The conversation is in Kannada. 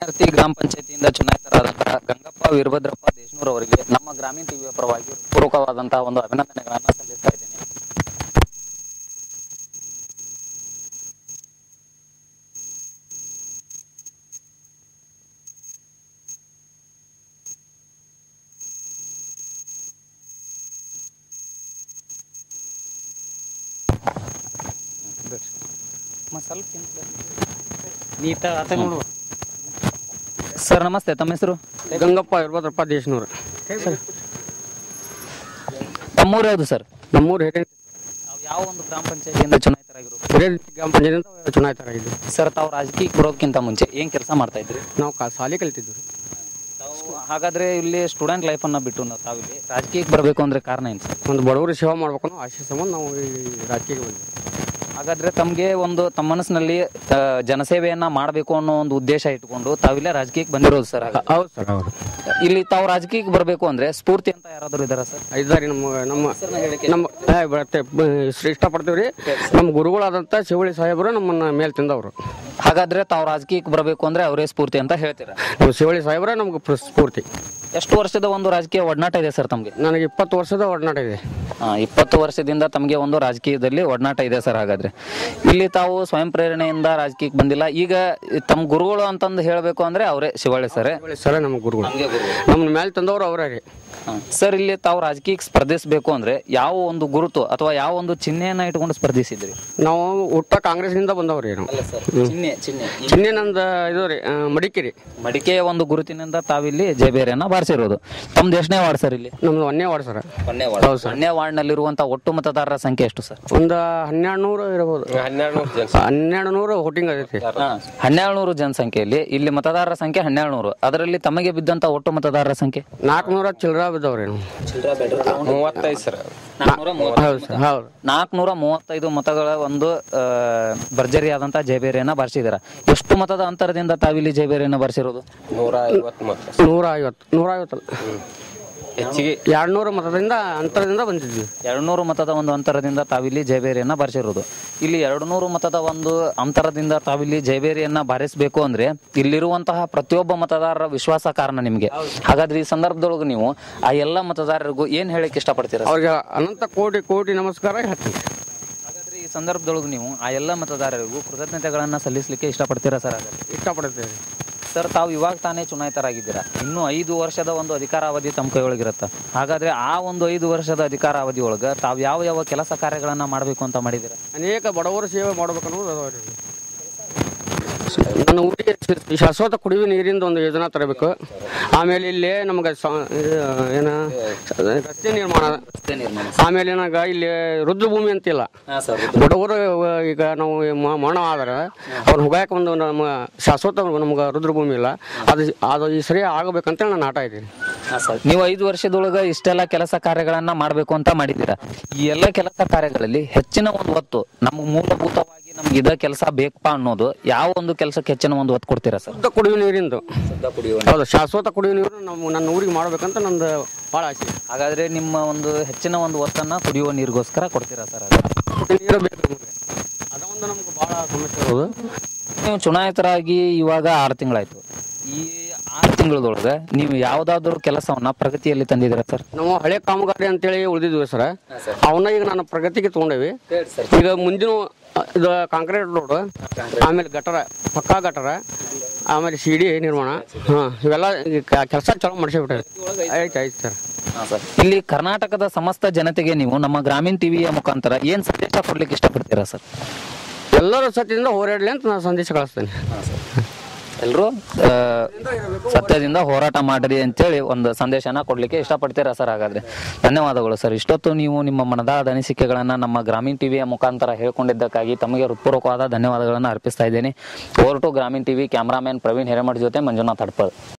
ವಿದ್ಯಾರ್ಥಿ ಗ್ರಾಮ ಪಂಚಾಯತಿಯಿಂದ ಚುನಾಯಿತರಾದಂತಹ ಗಂಗಪ್ಪ ವೀರಭದ್ರಪ್ಪ ದೇಶನೂರ್ ಅವರಿಗೆ ನಮ್ಮ ಗ್ರಾಮೀಣ ಟಿವಿಯ ಪರವಾಗಿ ಪೂರ್ವಕವಾದಂತಹ ಒಂದು ಅಭಿನಂದನೆಗಳನ್ನ ಸಲ್ಲಿಸ್ತಾ ಇದ್ದೇನೆ ಸ್ವಲ್ಪ ನೀಟ ಆತ ನೋಡು ಸರ್ ನಮಸ್ತೆ ತಮ್ಮ ಹೆಸರು ಗಂಗಪ್ಪ ಇರ್ಬೋದ್ರಪ್ಪ ದೇಶನೂರು ತಮ್ಮೂರು ಯಾವುದು ಸರ್ ನಮ್ಮೂರು ಹಿರಿಯ ನಾವು ಯಾವ ಒಂದು ಗ್ರಾಮ ಪಂಚಾಯತಿಯಿಂದ ಚುನಾಯಿತರಾಗಿರೋದು ಹಿರಿಯ ಗ್ರಾಮ ಪಂಚಾಯತಿಯಿಂದ ಚುನಾಯಿತರಾಗಿದ್ವಿ ಸರ್ ತಾವು ರಾಜಕೀಯಕ್ಕೆ ಬರೋದಕ್ಕಿಂತ ಮುಂಚೆ ಏನ್ ಕೆಲಸ ಮಾಡ್ತಾ ಇದ್ರಿ ನಾವು ಕಾ ಶಾಲೆ ಕಲಿತಿದ್ವಿ ತಾವು ಹಾಗಾದ್ರೆ ಇಲ್ಲಿ ಸ್ಟೂಡೆಂಟ್ ಲೈಫ್ ಅನ್ನ ಬಿಟ್ಟು ನಾವು ತಾವಿಲ್ಲಿ ರಾಜಕೀಯಕ್ಕೆ ಬರಬೇಕು ಅಂದ್ರೆ ಕಾರಣ ಏನು ಸರ್ ಒಂದು ಬಡವರಿಗೆ ಸೇವೆ ಮಾಡ್ಬೇಕು ಅನ್ನೋ ಆಶೆ ಸಂಬಂಧ ನಾವು ಈ ರಾಜಕೀಯಕ್ಕೆ ಬಂದ್ವಿ ಹಾಗಾದ್ರೆ ತಮಗೆ ಒಂದು ತಮ್ಮ ಮನಸ್ಸಿನಲ್ಲಿ ಆ, ಜನಸೇವೆಯನ್ನ ಮಾಡಬೇಕು ಅನ್ನೋ ಒಂದು ಉದ್ದೇಶ ಇಟ್ಕೊಂಡು ತಾವಿಲ್ಲೇ ರಾಜಕೀಯಕ್ಕೆ ಬಂದಿರೋದು ಸರ್ ಹಾಗಾದ್ರೆ. ಹೌದು ಸರ್ ಹೌದು ಇಲ್ಲಿ ತಾವು ರಾಜಕೀಯಕ್ಕೆ ಬರಬೇಕು ಅಂದ್ರೆ ಸ್ಫೂರ್ತಿ ಅಂತ ಯಾರಾದರೂ ಇದಾರ ಸರ್ ಇದ್ದಾರೆ ನಮ್ಮ ನಮ್ಮ ನಮ್ಮ ಏ, ಬರುತ್ತೆ ಬ- ಇಷ್ಟು ಇಷ್ಟಪಡ್ತೀವಿ ರೀ ನಮ್ಮ ಗುರುಗಳಾದಂಥ ಶಿವಳಿ ಸಾಹೇಬರು ನಮ್ಮನ್ನ ಮೇಲೆ ತಿಂದವರು ಹಾಗಾದ್ರೆ ತಾವು ರಾಜಕೀಯಕ್ಕೆ ಬರಬೇಕು ಅಂದ್ರೆ ಅವರೇ ಸ್ಫೂರ್ತಿ ಅಂತ ಹೇಳ್ತೀರಾ ನಮ್ಮ ಶಿವಳಿ ಸಾಹೇಬರೇ ನಮ್ಗೆ ಪ್ರ- ಸ್ಫೂರ್ತಿ ಎಷ್ಟು ವರ್ಷದ ಒಂದು ರಾಜಕೀಯ ಒಡನಾಟ ಇದೆ ಸರ್ ತಮಗೆ ನನಗೆ ಇಪ್ಪತ್ತು ವರ್ಷದ ಒಡನಾಟ ಇದೆ ಇಪ್ಪತ್ತು ವರ್ಷದಿಂದ ತಮಗೆ ಒಂದು ರಾಜಕೀಯದಲ್ಲಿ ಒಡನಾಟ ಇದೆ ಸರ್ ಹಾಗಾದ್ರೆ ಇಲ್ಲಿ ತಾವು ಸ್ವಯಂ ಪ್ರೇರಣೆಯಿಂದ ರಾಜಕೀಯಕ್ಕೆ ಬಂದಿಲ್ಲ ಈಗ ತಮ್ಮ ಗುರುಗಳು ಅಂತಂದು ಹೇಳಬೇಕು ಅಂದ್ರೆ ಅವರೇ ಶಿವಳ್ಳಿ ಸರ್ ಶಿವಳಿ ಸರ ನಮ್ಮ ಗುರುಗಳು ನಮ್ಮನ್ನ ಮೇಲೆ ತಂದವರು ಅವರೇ ರೀ ಸರ್ ಇಲ್ಲಿ ತಾವು ರಾಜಕೀಯಕ್ಕೆ ಸ್ಪರ್ಧಿಸಬೇಕು ಅಂದ್ರೆ ಯಾವ ಒಂದು ಗುರುತು ಅಥವಾ ಯಾವ ಒಂದು ಚಿಹ್ನೆಯನ್ನ ಇಟ್ಕೊಂಡು ಸ್ಪರ್ಧಿಸಿದ್ರಿ ನಾವು ಹುಟ್ಟ ಕಾಂಗ್ರೆಸ್ನಿಂದ ಬಂದವ್ರಿ ನಾವು ಚಿಹ್ನೆ ಚಿಹ್ನೆ ಚಿನ್ನೆ ನಂದು ಇದು ರೀ ಆ, ಮಡಿಕೇರಿ ಮಡಿಕೆಯ ಒಂದು ಗುರುತಿನಿಂದ ತಾವಿಲ್ಲಿ ಜಯಬೇರಿಯನ್ನ ಬಾರಿಸಿರೋದು ತಮ್ಮ ದೇಶನೇ ವಾರ್ಡ್ ಸರ್ ಇಲ್ಲಿ ನಮ್ದು ಒಂದೇ ವಾರ್ಡ್ ಸರ್ ಒಂದೇ ವಾರ್ಡ್ ಒಂದೇ ವಾರ್ಡ್ ನಲ್ಲಿರುವಂತಹ ಒಟ್ಟು ಮತದಾರರ ಸಂಖ್ಯೆ ಎಷ್ಟು ಸರ್ ಒಂದು ಹನ್ನೆರಡು ನೂರು ಇರ್ಬೋದು ಹನ್ನೆರಡು ನೂರು ವೋಟಿಂಗ್ ಆಗೈತಿ ಹನ್ನೆರಡು ನೂರು ಜನಸಂಖ್ಯೆಯಲ್ಲಿ ಇಲ್ಲಿ ಮತದಾರರ ಸಂಖ್ಯೆ ಹನ್ನೆರಡು ನೂರು ಅದರಲ್ಲಿ ತಮಗೆ ಬಿದ್ದಂತ ಒಟ್ಟು ಮತದಾರರ ಸಂಖ್ಯೆ ನಾಲ್ಕುನೂರ ಚಿಲ್ಲರ ಬಿದ್ದವ್ರಿ ನಾವು ಮೂವತ್ತೈದು ಸರ್ ಹೌದು ಸರ್ ಹೌದು ನಾಲ್ಕನೂರ ಮೂವತ್ತೈದು ಮತಗಳ ಒಂದು ಆ, ಭರ್ಜರಿಯಾದಂತಹ ಜಯಬೇರಿಯನ್ನ ಬಾರಿಸಿದಾರ ಎಷ್ಟು ಮತದ ಅಂತರದಿಂದ ತಾವಿಲ್ಲಿ ಜಯಬೇರಿಯನ್ನ ಬಾರಿಸಿರೋದು ನೂರ ಐವತ್ತು ಮಾತ್ರ ನೂರ ಐವತ್ತು ನೂರ ಐವತ್ತಲ್ಲ ಹೆಚ್ಚಿಗೆ ಎರಡು ನೂರು ಮತದಿಂದ ಅಂತರದಿಂದ ಬಂದಿದ್ವಿ ಎರಡು ನೂರು ಮತದ ಒಂದು ಅಂತರದಿಂದ ತಾವಿಲ್ಲಿ ಜಯಬೇರಿಯನ್ನ ಬಾರಿಸಿರೋದು ಇಲ್ಲಿ ಎರಡು ನೂರು ಮತದ ಒಂದು ಅಂತರದಿಂದ ತಾವಿಲ್ಲಿ ಜಯಬೇರಿಯನ್ನ ಬಾರಿಸಬೇಕು ಅಂದ್ರೆ ಇಲ್ಲಿರುವಂತಹ ಪ್ರತಿಯೊಬ್ಬ ಮತದಾರರ ವಿಶ್ವಾಸ ಕಾರಣ ನಿಮಗೆ ಹಾಗಾದ್ರೆ ಈ ಸಂದರ್ಭದೊಳಗೆ ನೀವು ಆ ಎಲ್ಲ ಮತದಾರರಿಗೂ ಏನ್ ಹೇಳಕ್ ಇಷ್ಟಪಡ್ತೀರಾ ಅವ್ರಿಗೆ ಅನಂತ ಕೋಟಿ ಕೋಟಿ ನಮಸ್ಕಾರ ಹೇಳ್ತೀನಿ ಹಾಗಾದ್ರೆ ಈ ಸಂದರ್ಭದೊಳಗೆ ನೀವು ಆ ಎಲ್ಲ ಮತದಾರರಿಗೂ ಕೃತಜ್ಞತೆಗಳನ್ನ ಸಲ್ಲಿಸಲಿಕ್ಕೆ ಇಷ್ಟಪಡ್ತೀರಾ ಸರ್ ಹಾಗಾದ್ರೆ ಇಷ್ಟಪಡ್ತೇವೆ ಸರ್ ತಾವು ಇವಾಗ ತಾನೇ ಚುನಾಯಿತರಾಗಿದ್ದೀರಾ ಇನ್ನು ಐದು ವರ್ಷದ ಒಂದು ಅಧಿಕಾರಾವಧಿ ತಮ್ಮ ಕೈಯೊಳಗಿರುತ್ತೆ ಹಾಗಾದ್ರೆ ಆ ಒಂದು ಐದು ವರ್ಷದ ಅಧಿಕಾರಾವಧಿ ಒಳಗೆ ತಾವು ಯಾವ ಯಾವ ಕೆಲಸ ಕಾರ್ಯಗಳನ್ನ ಮಾಡಬೇಕು ಅಂತ ಮಾಡಿದ್ದೀರಾ ಅನೇಕ ಬಡವರ ಸೇವೆ ಮಾಡ್ಬೇಕು ಅನ್ನೋದು ಅದಾವ್ರಿ ನನ್ನ ಊರಿಗೆ ಶ- ಶಾಶ್ವತ ಕುಡಿಯುವ ನೀರಿಂದ ಒಂದು ಯೋಜನಾ ತರಬೇಕು ಆಮೇಲೆ ಇಲ್ಲಿ ನಮ್ಗೆ ಸ- ಇದು ಏನ ರಸ್ತೆ ನಿರ್ಮಾಣ ಆಮೇಲೆ ಏನಾಗ ಇಲ್ಲಿ ರುದ್ರಭೂಮಿ ಅಂತಿಲ್ಲ ಬಡವರು ಈಗ ನಾವು ಮ- ಮರಣ ಆದ್ರೆ ಅವ್ರ ಹೋಗಾಕ ಒಂದು ನಮ್ಮ ಶಾಶ್ವತ ನಮ್ಗೆ ರುದ್ರಭೂಮಿ ಇಲ್ಲ ಅದು ಅದು ಈ ಸರಿ ಆಗಬೇಕಂತ ನಾನು ಆಟ ಇದ್ದೀನಿ ನೀವು ಐದು ವರ್ಷದೊಳಗೆ ಇಷ್ಟೆಲ್ಲ ಕೆಲಸ ಕಾರ್ಯಗಳನ್ನ ಮಾಡಬೇಕು ಅಂತ ಮಾಡಿದ್ದೀರಾ ಈ ಎಲ್ಲ ಕೆಲಸ ಕಾರ್ಯಗಳಲ್ಲಿ ಹೆಚ್ಚಿನ ಒಂದು ಒತ್ತು ನಮ್ಗೆ ಮೂಲಭೂತವಾಗಿ ನಮ್ಗೆ ಇದ ಕೆಲಸ ಬೇಕಪ್ಪ ಅನ್ನೋದು ಯಾವ ಒಂದು ಕೆಲಸಕ್ಕೆ ಹೆಚ್ಚಿನ ಒಂದು ಒತ್ತು ಕೊಡ್ತೀರಾ ಸರ್ ಶುದ್ಧ ಕುಡಿಯುವ ನೀರಿಂದು ಹೌದು ಶಾಶ್ವತ ಕುಡಿಯುವ ನೀರು ನಮ್ಮ ನನ್ನ ಊರಿಗೆ ಮಾಡ್ಬೇಕಂತ ನಂದು ಭಾಳ ಆಸೆ ಹಾಗಾದ್ರೆ ನಿಮ್ಮ ಒಂದು ಹೆಚ್ಚಿನ ಒಂದು ಒತ್ತನ್ನ ಕುಡಿಯುವ ನೀರಿಗೋಸ್ಕರ ಕೊಡ್ತೀರಾ ಸರ್ ಹಾಗಾದ್ರೆ? ಕುಡಿಯುವ ನೀರು ಬೇಕು ನಮಗೆ ಅದೊಂದು ನಮ್ಗೆ ಭಾಳ ಸಮಸ್ಯೆ ಇರೋದು ನೀವು ಚುನಾಯಿತರಾಗಿ ಇವಾಗ ಆರು ತಿಂಗಳಾಯ್ತು ಈ ಆರು ತಿಂಗಳದೊಳಗೆ ನೀವು ಯಾವ್ದಾದ್ರು ಕೆಲಸವನ್ನ ಪ್ರಗತಿಯಲ್ಲಿ ತಂದಿದ್ದೀರಾ ಸರ್ ನಾವು ಹಳೆ ಕಾಮಗಾರಿ ಅಂತೇಳಿ ಉಳಿದಿದ್ವಿ ಸರ್ ಅವನ್ನ ಈಗ ನಾನು ಪ್ರಗತಿಗೆ ತೊಗೊಂಡೇವಿ ಈಗ ಮುಂದಿನ ಇದು ಕಾಂಕ್ರೀಟ್ ರೋಡ್ ಆಮೇಲೆ ಗಟರ ಪಕ್ಕಾ ಗಟರ ಆಮೇಲೆ ಸಿ ಡಿ ನಿರ್ಮಾಣ ಹಾಂ ಇವೆಲ್ಲ ಕೆಲಸ ಚಲೋ ಮಾಡಿಸಿಬಿಟ್ಟಾರೆ ಆಯ್ತು ಆಯ್ತು ಸರ್ ಇಲ್ಲಿ ಕರ್ನಾಟಕದ ಸಮಸ್ತ ಜನತೆಗೆ ನೀವು ನಮ್ಮ ಗ್ರಾಮೀಣ ಟಿವಿಯ ಮುಖಾಂತರ ಏನ್ ಸಂದೇಶ ಕೊಡ್ಲಿಕ್ಕೆ ಇಷ್ಟಪಡ್ತೀರಾ ಸರ್ ಎಲ್ಲರೂ ಸತ್ಯದಿಂದ ಹೋರಾಡಲಿ ಅಂತ ನಾನು ಸಂದೇಶ ಕಳಿಸ್ತೇನೆ ಎಲ್ಲರೂ ಸತ್ಯದಿಂದ ಹೋರಾಟ ಮಾಡ್ರಿ ಅಂತೇಳಿ ಒಂದು ಸಂದೇಶನ ಕೊಡ್ಲಿಕ್ಕೆ ಇಷ್ಟಪಡ್ತೀರಾ ಸರ್ ಹಾಗಾದ್ರೆ ಧನ್ಯವಾದಗಳು ಸರ್ ಇಷ್ಟೊತ್ತು ನೀವು ನಿಮ್ಮ ಮನದಾಳದ ಅನಿಸಿಕೆಗಳನ್ನ ನಮ್ಮ ಗ್ರಾಮೀಣ ಟಿವಿಯ ಮುಖಾಂತರ ಹೇಳ್ಕೊಂಡಿದ್ದಕ್ಕಾಗಿ ತಮಗೆ ಹೃತ್ಪೂರ್ವಕವಾದ ಧನ್ಯವಾದಗಳನ್ನು ಅರ್ಪಿಸ್ತಾ ಇದ್ದೇನೆ ಓವರ್ ಟು ಗ್ರಾಮೀಣ ಟಿವಿ ಕ್ಯಾಮ್ರಾಮನ್ ಪ್ರವೀಣ್ ಹಿರೇಮಠ್ ಜೊತೆ ಮಂಜುನಾಥ್ ಹಡ್ಪಳ್